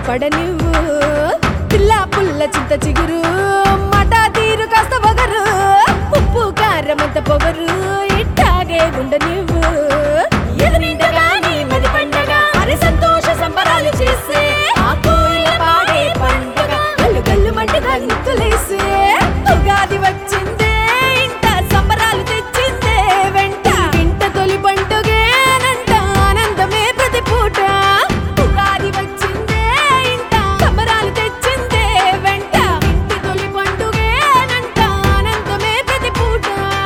పడ నువ్వు పిల్ల పుల్ల చింత చిగురు మాట తీరు కాస్త పొగరు ఉప్పు కారం అంత పొగరు ఇట్టాగే ఉండ నువ్వు ఎదురిండగా నీ మది పండగ మరి సంతోష సంబరాలు చేసే ఆ కోయిల పాడే పండగ గల్లు గల్లు మంటగా నిత్తులేసే ఉగాది వచ్చిందే ఇంత సంబరాలు తెచ్చిందే వెంట ఇంట తొలి పండుగేనంట ఆనందమే ప్రతి పూట ఉగాది వచ్చిందే ఇంత సంబరాలు తెచ్చిందే వెంట ఇంటి తొలి పండుగేనంట ఆనందమే ప్రతి పూట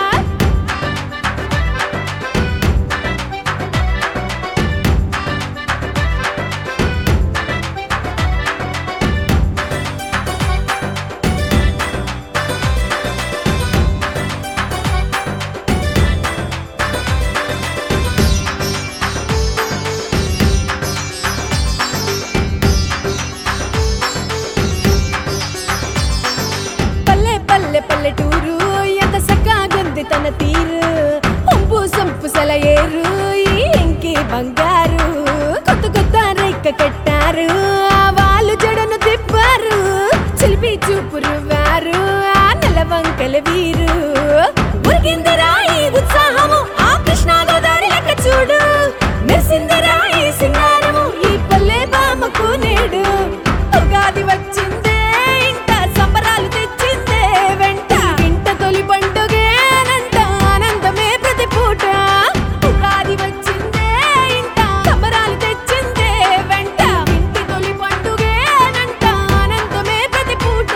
పల్లె పల్లె పల్లెటూరు ఎంత సక్కాగుంది తన తీరు ఒంపు సొంపు సెలయేరు ఈ ఇంకి బంగారు కొత్త కొత్త రైక కట్టారు ఆ వాళ్ళు జడను తిప్పారు చిలిపి చూపురు వారు ఆ నెలవంకల వీరు ఉరిగిందిరా ఈ ఉత్సాహము ఆ కృష్ణా గోదావరి లెక్క చూడు మెరిసిందిరా ఈ సింగారము ఈ పల్లె బామకు నేడు ఉగాది వచ్చిందే ఇంత సంబరాలు తెచ్చిందే వెంట ఇంట తొలి పండుగేనంట ఆనందమే ప్రతి పూట ఉగాది వచ్చిందే ఇంత సంబరాలు తెచ్చిందే వెంట ఇంటి తొలి పండుగేనంట ఆనందమే ప్రతి పూట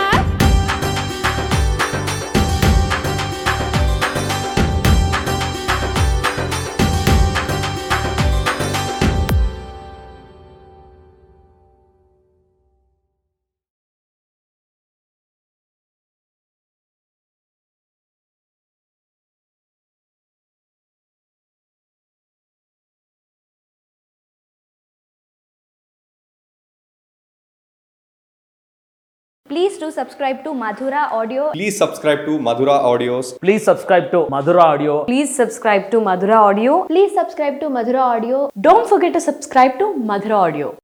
Please do subscribe to Madhura Audio. Please subscribe to Madhura Audios. Please subscribe to Madhura Audio. Please subscribe to Madhura Audio. Please subscribe to Madhura Audio. Don't forget to subscribe to Madhura Audio.